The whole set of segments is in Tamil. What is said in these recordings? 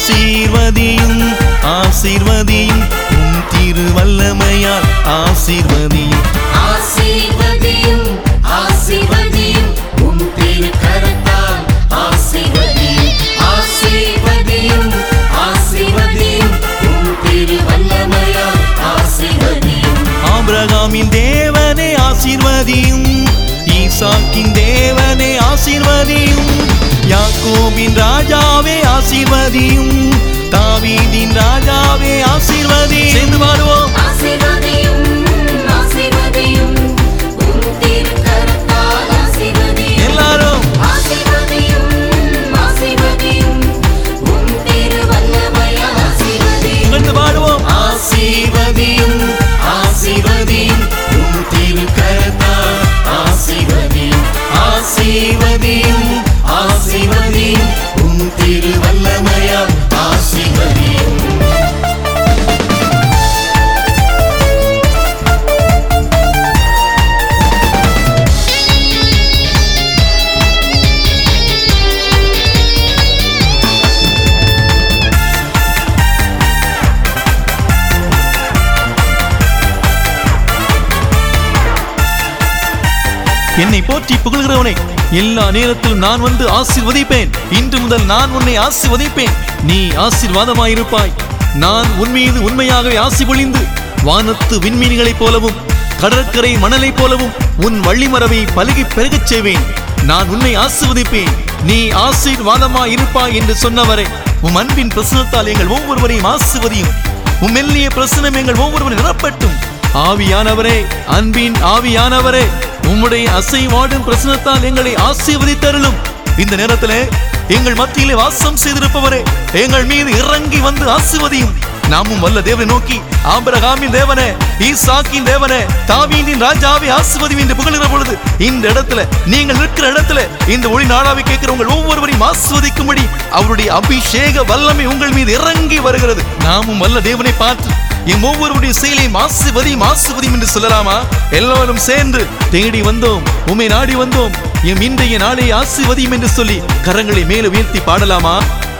ஆசீர்வதியும் ஆசீர்வதியும் உம் திருவல்லமையால் ஆசீர்வதியும் ஆசீர்வதியும் ஆசீர்வதியும் உம் திருக்கரத்தால் ஆசீர்வதியும் ஆசீர்வதியும் ஆசீர்வதியும் உம் திருவல்லமையால் ஆசீர்வதியும் ஆபிரகாமின் தேவனே ஆசீர்வதியும் ஈசாக்கின் தேவனே ஆசீர்வதியும் யாக்கோபின் ராஜாவே ஆசீர்வதியும் தாவீதின் ராஜாவே ஆசீர்வதியும் சேர்ந்து பாடுவோம் ஆசீர்வதியும் ஆசீர்வதியும் உம் திருக்கரத்தால் ஆசீர்வதியும் எல்லாரும் ஆசீர்வதியும் ஆசீர்வதியும் உம் திருவல்லமையால் ஆசீர்வதியும் சேர்ந்து பாடுவோம் ஆசீர்வதியும் ஆசீர்வதியும் உம் திருக்கரத்தால் ஆசீர்வதியும் ஆசீர்வதியும் ஆசீர்வதியும் உம் திருவல்லமையால் ஆசீர்வதியும் என்னை போற்றி புகழ்கிறவனே எல்லா நேரத்திலும் நான் வந்து ஆசீர்வதிப்பேன் இன்று முதல் நான் உன்னை ஆசீர்வதிப்பேன் நீ ஆசீர்வாதமாயிருப்பாய் நான் உன் மீது உண்மையாகவே ஆசி பொழிந்து வானத்து விண்மீன்களைப் போலவும் கடற்கரை மணலைப் போலவும் உன் வள்ளிமரவை பலுகி பெருகச் செய்வேன் நான் உன்னை ஆசீர்வதிப்பேன் நீ ஆசீர்வாதமாய் இருப்பாய் என்று சொன்னவரை உம் அன்பின் பிரசனத்தால் எங்கள் ஒவ்வொருவரையும் ஆசீர்வதியும் உம் மெல்லிய பிரசனம் எங்கள் ஒவ்வொருவரும் நிரப்பட்டும் ஆவியானவரே அன்பின் ஆவியானவரே உம்முடைய அசைவாடும் பிரசனத்தால் எங்களை ஆசீர்வதித்தருளும் இந்த நேரத்திலே எங்கள் மத்தியிலே வாசம் செய்திருப்பவரே எங்கள் மீது இறங்கி வந்து ஆசீர்வதியும் நாமும் வல்ல தேவனை நோக்கி ஆபிரகாமின் தேவனே ஈசாக்கின் தேவனே தாவீதின் ராஜாவை ஆசீர்வதியும் என்று புகழுகிற பொழுது இந்த இடத்துல நீங்கள் நிற்கிற இடத்துல இந்த ஒளி நாடாவை கேட்கிற உங்கள் ஒவ்வொருவரையும் ஆஸ்வதிக்கும்படி அவருடைய அபிஷேக வல்லமை உங்கள் மீது இறங்கி வருகிறது நாமும் வல்ல தேவனை பார்த்து எம் ஒவ்வொருவருடைய செயலையும் ஆசிர்வதியும் ஆசிர்வதியும் என்று சொல்லலாமா எல்லோரும் சேர்ந்து தேடி வந்தோம் உம்மை நாடி வந்தோம் எம் இன்றைய நாளை ஆசிர்வதியும் என்று சொல்லி கரங்களை மேலே உயர்த்தி பாடலாமா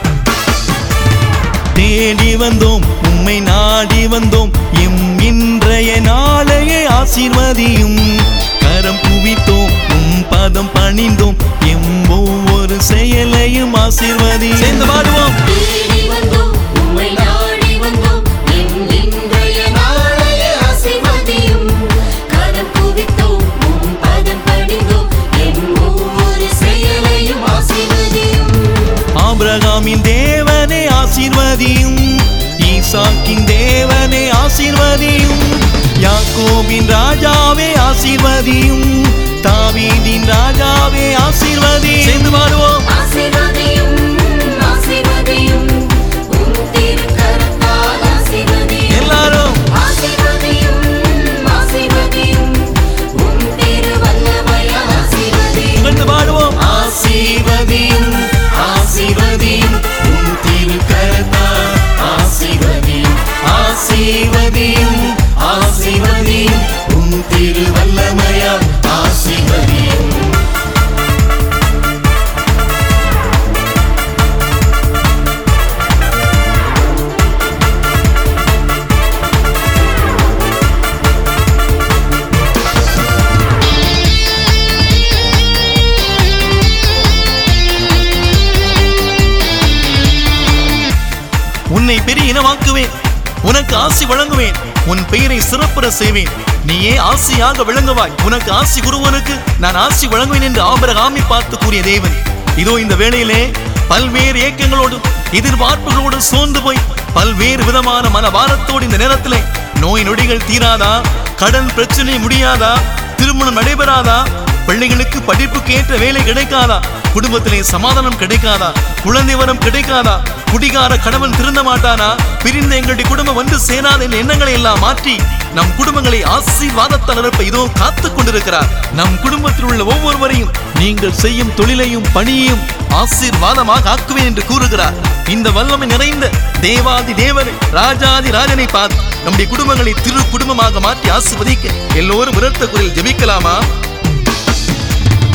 தேடி வந்தோம் உம்மை நாடி வந்தோம் எம் இன்றைய நாளையே ஆசீர்வதியும் கரம் குவித்தோம் உம் பதம் பணிந்தோம் எம் ஒவ்வொரு செயலையும் ஆசீர்வதி சேர்ந்து பாடுவோம் தேடி வந்தோம் உம்மை நாடி வந்தோம் என் இன்றைய நாளைய ஆசீர்வதியும் கரம் குவித்தோம் உம் பதம் பணிந்தோம் என் ஒவ்வொரு செயலையும் ஆசீர்வதியும் ஆபிரகாமின் தேவனே ஆசீர்வதியும் ஈசாக்கின் தேவனே ஆசீர்வதியும் யாக்கோபின் ராஜாவே ஆசீர்வதியும் தாவீதின் ராஜாவே ஆசீர்வதி சேர்ந்து பாடுவோம் ஆசீர்வதியும் ஆசீர்வதியும் உம் திருக்கரத்தால் ஆசீர்வதியும் எல்லாரும் ஆசீர்வதியும் ஆசீர்வதியும் உம் திருவல்லமையால் ஆசீர்வதியும் புகழ்ந்து பாடுவோம் ஆசீர்வதியும் ஆசீர்வதியும் உம் திருக்கரத்தால் ஆசீர்வதியும் ஆசீர்வதியும் ஆசீர்வதியும் உம் திருவல்லமையால் ஆசீர்வதியும் உன்னை பெரிய இனமாக்குவேன் உனக்கு ஆசி வழங்குவேன் உன் பெயரை சிறப்புற செய்வேன் நீயே ஆசியாக விளங்குவாய் உனக்கு ஆசி குருவனுக்கு நான் ஆசி வழங்குவேன் என்று ஆபிரகாமை பார்த்து கூறிய தேவன் இதோ இந்த வேளையிலே பல்வேறு ஏக்கங்களோடும் எதிர்பார்ப்புகளோடும் சோர்ந்து போய் பல்வேறு விதமான மனபாரத்தோடு இந்த நேரத்திலே நோய் நொடிகள் தீராதா கடன் பிரச்சனை முடியாதா திருமணம் நடைபெறாதா பிள்ளைகளுக்கு படிப்புக்கு ஏற்ற வேலை கிடைக்காதா குடும்பத்திலே சமாதானம் கிடைக்காதா குழந்தை வரம் கிடைக்காதா குடிகார கணவன் திருந்த மாட்டானா பிரிந்த எங்களுடைய குடும்பம் வந்து சேராத என்ற எண்ணங்களை எல்லாம் மாற்றி நம் குடும்பங்களை ஆசீர்வாதத்தால் நிரப்ப இதோ காத்துக் கொண்டிருக்கிறார் நம் குடும்பத்தில் உள்ள ஒவ்வொருவரையும் நீங்கள் செய்யும் தொழிலையும் பணியையும் ஆசீர்வாதமாக ஆக்குவேன் என்று கூறுகிறார் இந்த வல்லமை நிறைந்த தேவாதி தேவனை ராஜாதி ராஜனை பார்த்து நம்முடைய குடும்பங்களை திரு குடும்பமாக மாற்றி ஆசிர்வதிக்க எல்லோரும் உரத்த குரலில் ஜெபிக்கலாமா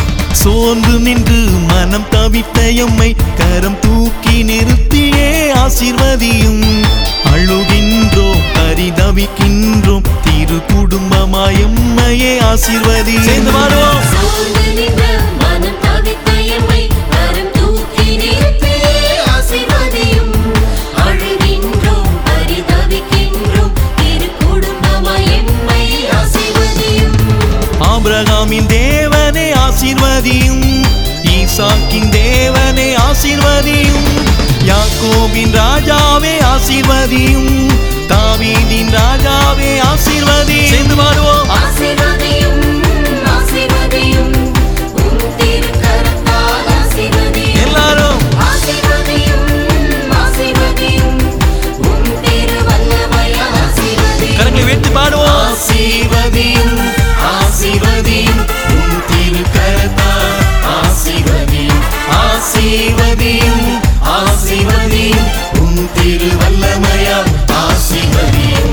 சோர்ந்து நின்று மனம் தவித்த எம்மை கரம் தூக்கி நிறுத்தியே ஆசீர்வதியும் அழுகின்றோம் பரிதவிக்கின்றோம் திரு குடும்பமாய் எம்மையே ஆசீர்வதி சேர்ந்து பாடுவோம் சோர்ந்து நின்ற மனம் தவித்த எம்மை கரம் தூக்கி நிறுத்தியே ஆசீர்வதியும். அழுகின்றோம், பரிதவிக்கின்றோம், திரு குடும்பமாய் எம்மை ஆசீர்வதியும். ஆபிரகாமின் தேவனே ஆசீர்வதியும் ஈசாக்கின் தேவனே ஆசீர்வதியும் யாக்கோபின் ராஜாவே ஆசீர்வதியும் தாவீதின் ராஜாவே ஆசீர்வதி சேர்ந்து பாடுவோம் ஆசீர்வதியும், ஆசீர்வதியும், உம் திருக்கரத்தால் ஆசீர்வதியும். எல்லாரும் ஆசீர்வதியும், ஆசீர்வதியும், உம் திருவல்லமையால் ஆசீர்வதியும். கரங்களை வெட்டி பாடுவோம் ஆசீர்வதியும் ஆசீர்வதியும் உம் திருக்கரத்தால் ஆசீர்வதியும் ஆசீர்வதியும் ஆசீர்வதியும் உம் திருவல்லமையால் ஆசீர்வதியும்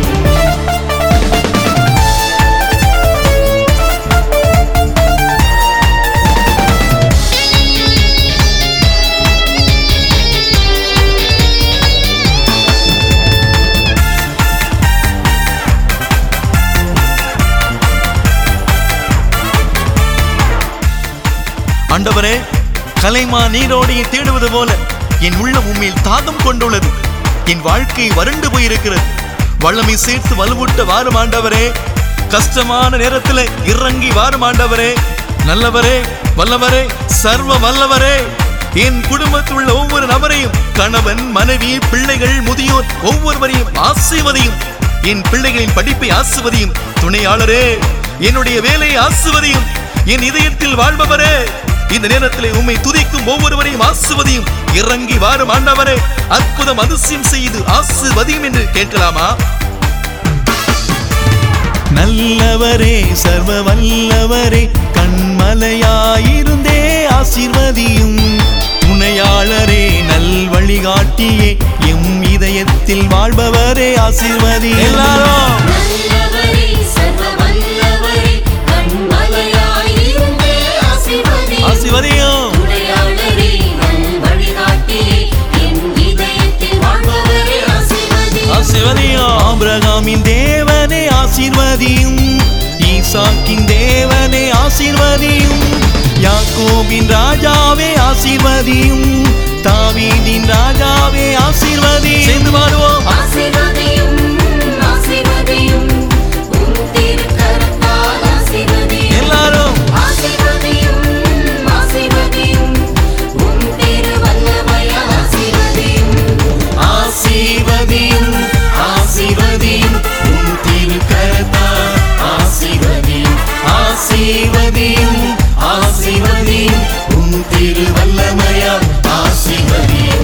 ஆண்டவரே கலைமா நீரோடையை தேடுவது போல என் உள்ளம் உண்மையில் தாகம் கொண்டுள்ளது என் வாழ்க்கை வறண்டு போயிருக்கிறது வல்லமை சேர்த்து வலுவூட்ட வாரும் ஆண்டவரே கஷ்டமான நேரத்தில் இறங்கி வாரும் ஆண்டவரே நல்லவரே வல்லவரே சர்வ வல்லவரே என் குடும்பத்தில் உள்ள ஒவ்வொரு நபரையும் கணவன் மனைவி பிள்ளைகள் முதியோர் ஒவ்வொருவரையும் ஆசீர்வதியும் என் பிள்ளைகளின் படிப்பை ஆசிர்வதியும் துணையாளரே என்னுடைய வேலையை ஆசிர்வதியும் என் இதயத்தில் வாழ்பவரே இந்த நேரத்திலே உம்மை துதிக்கும் ஒவ்வொருவரையும் ஆசிர்வதியும் இறங்கி வாரும் ஆண்டவரே அற்புதம் அதிசயம் செய்து ஆசிர்வதியும் என்று கேட்கலாமா நல்லவரே சர்வ வல்லவரே கண்மலையாயிருந்தே ஆசீர்வதியும் துணையாளரே நல் வழிகாட்டியே எம் இதயத்தில் வாழ்பவரே ஆசீர்வதி எல்லாரும் நல்லவரே, சர்வ வல்லவரே, கண்மலையாயிருந்தே ஆசீர்வதியும். ஆசீர்வதியும் துணையாளரே, நல் வழிகாட்டியே, என் இதயத்தில் வாழ்பவரே ஆசீர்வதியும். ஆசீர்வதியும் ஆபிரகாமின் தேவனே ஆசீர்வதியும் ஈசாக்கின் தேவனே ஆசீர்வதியும் யாக்கோபின் ராஜாவே ஆசீர்வதியும் தாவீதின் ராஜாவே ஆசீர்வதி சேர்ந்து பாடுவோம் ஆசீர்வதியும், ஆசீர்வதியும், உம் திருக்கரத்தால் ஆசீர்வதியும். எல்லாரும் ஆசீர்வதியும், ஆசீர்வதியும், உம் திருவல்லமையால் ஆசீர்வதியும். ஆசீர்வதியும் ஆசீர்வதியும் உம் திருக்கரத்தால் ஆசீர்வதியும் ஆசீர்வதியும் ஆசீர்வதியும் உம் திருவல்லமையால் ஆசீர்வதியும்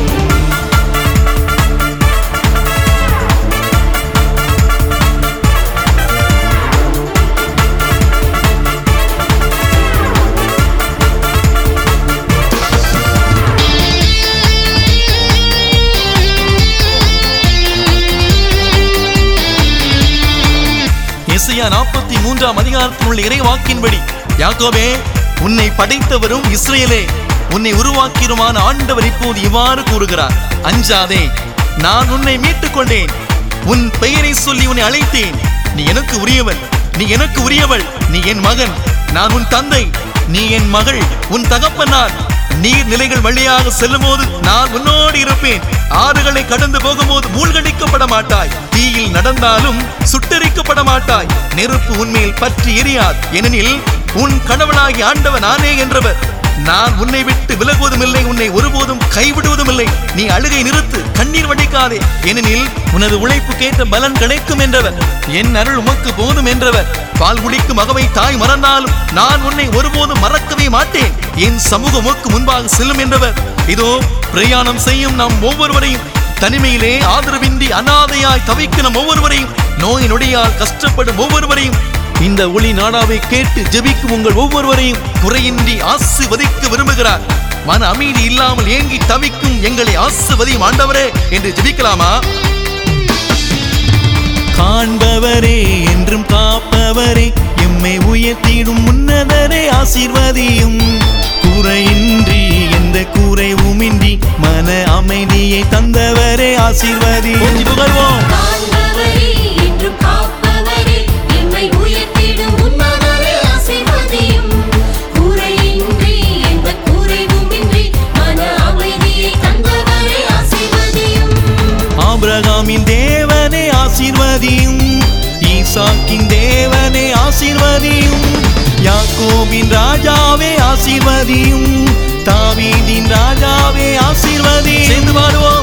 எஸ்ஐயா நாற்பத்தி மூன்றாம் அதிகாரத்தில் உள்ள இறை வாக்கின்படி யாக்கோபே உன்னை படைத்தவரும் இஸ்ரேலே உன்னை உருவாக்கியருமான ஆண்டவர் இப்போது இவ்வாறு கூறுகிறார் அஞ்சாதே நான் உன்னை மீட்டுக் கொண்டேன் உன் பெயரை சொல்லி உன்னை அழைத்தேன் நீ எனக்கு உரியவன் நீ எனக்கு உரியவள் நீ என் மகன் நான் உன் தந்தை நீ என் மகள் உன் தகப்பனார் நீர் நிலைகள் வழியாக செல்லும்போது நான் உன்னோடு இருப்பேன் ஆறுகளை கடந்து போகும்போது மூழ்கடிக்கப்பட மாட்டாய் தீயில் நடந்தாலும் சுட்டரிக்கப்பட மாட்டாய் நெருப்பு உன்மேல் பற்றி எரியாது ஏனெனில் உன் கடவுளாகி ஆண்டவன் நானே என்றவர் நான் உன்னை விட்டு விலகுவதும் இல்லை உன்னை ஒருபோதும் கைவிடுவதும் இல்லை நீ அழுகை நிறுத்து கண்ணீர் வடிக்காதே ஏனெனில் உனது உழைப்புக்கேற்ற பலன் கிடைக்கும் என்றவர் என் அருள் உமக்கு போதும் என்றவர் பால் குடிக்கும் மகவை தாய் மறந்தாலும் நான் உன்னை ஒருபோதும் மறக்கவே மாட்டேன் என் சமூகம் உமக்கு முன்பாக செல்லும் என்றவர் இதோ பிரயாணம் செய்யும் நாம் ஒவ்வொருவரையும் தனிமையிலே ஆதரவின்றி அனாதையாய் தவிக்கும் நம் ஒவ்வொருவரையும் நோய் நொடியால் கஷ்டப்படும் ஒவ்வொருவரையும் இந்த ஒளி நாடாவை கேட்டு ஜெபிக்கும் உங்கள் ஒவ்வொருவரையும் குறையின்றி ஆசிர்வதிக்க விரும்புகிறார் மன அமைதி இல்லாமல் ஏங்கி தவிக்கும் எங்களை ஆசிர்வதியும் ஆண்டவரே என்று ஜெபிக்கலாமா காண்பவரே என்றும் காப்பவரே எம்மை உயர்த்திடும் உன்னதரே ஆசீர்வதியும் குறையின்றி எந்த குறைவுமின்றி மன அமைதியை தந்தவரே ஆசீர்வதி புகழ்வோம் காண்பவரே என்றும் காப்பவரே எம்மை உயர்த்திடும் உன்னதரே ஆசீர்வதியும் குறையின்றி எந்த குறைவுமின்றி மன அமைதியை தந்தவரே ஆசீர்வதியும் ஆபிரகாமின் தேவனே ஆசீர்வதியும் ஈசாக்கின் தேவனே ஆசீர்வதியும் யாக்கோபின் ராஜாவே ஆசீர்வதியும் தாவீதின் ராஜாவே ஆசீர்வதி சேர்ந்து பாடுவோம்